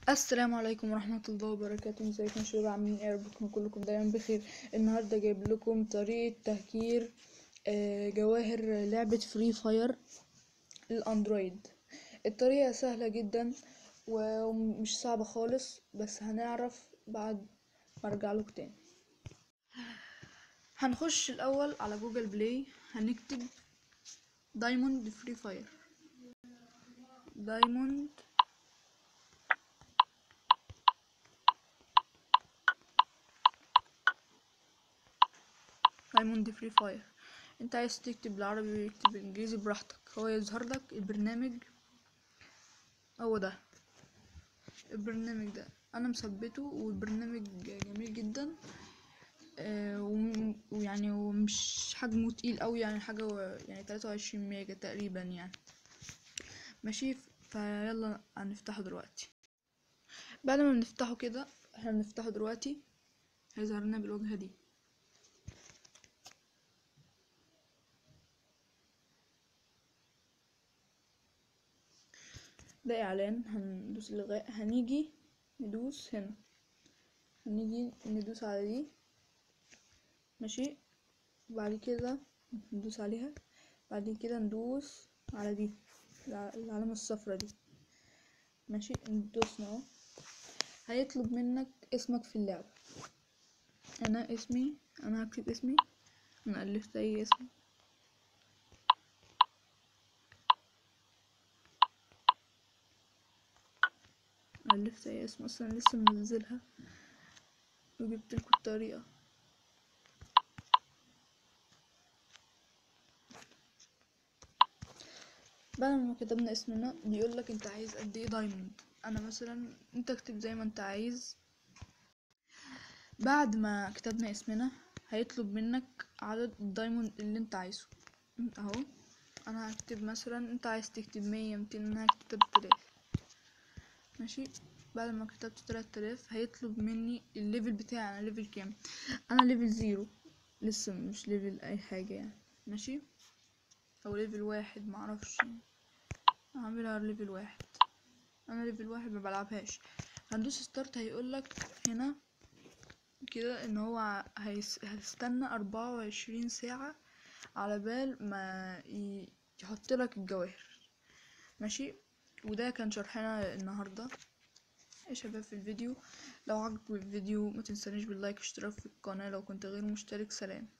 السلام عليكم ورحمة الله وبركاته ازيكم يا شباب عاملين ايه يا رب تكونوا كلكم دايما بخير النهاردة جايب لكم طريقة تهكير آه، جواهر لعبة فري فاير الاندرويد الطريقة سهلة جدا ومش صعبة خالص بس هنعرف بعد ما ارجع لكم تاني هنخش الاول على جوجل بلاي هنكتب دايموند فري فاير دايموند دايموند فري فاير انت عايز تكتب بالعربي ويكتب بالانجليزي براحتك هو يظهر لك البرنامج هو ده البرنامج ده انا مثبته والبرنامج جميل جدا آه، وم- ويعني ومش حجمه تقيل قوي يعني حاجه و- يعني 23 ميجا تقريبا يعني ماشي فيلا هنفتحه دلوقتي بعد ما بنفتحه كده احنا بنفتحه دلوقتي هيظهر لنا بالواجهه دي ده اعلان هندوس الغاء هنيجي ندوس هنا هنيجي ندوس على دي ماشي بعد كده ندوس عليها بعد كده ندوس على دي الع- العلامة الصفرا دي ماشي ندوس اهو هيطلب منك اسمك في اللعبة انا اسمي انا هكتب اسمي انا الفت اي اسم الفت اي اسم اصلا لسه منزلها وجبت لكم الطريقة بعد ما كتبنا اسمنا بيقول لك انت عايز قد ايه دايموند انا مثلا انت اكتب زي ما انت عايز بعد ما كتبنا اسمنا هيطلب منك عدد الدايموند اللي انت عايزه اهو انا هكتب مثلا انت عايز تكتب مية ميتين انا هكتب تلاف ماشي بعد ما كتبت تلات آلاف هيطلب مني الليفل بتاعي انا ليفل كام انا ليفل زيرو لسه مش ليفل اي حاجة يعني ماشي او ليفل واحد معرفش هعملها ليفل واحد انا ليفل واحد ما بلعبهاش هندوس ستارت هيقولك هنا كده ان هو هيس... هيستنى اربعة وعشرين ساعة على بال ما ي... يحط لك الجواهر ماشي وده كان شرحنا النهارده يا شباب في الفيديو لو عجبكم الفيديو ما تنسانيش باللايك اشتراك في القناة لو كنت غير مشترك سلام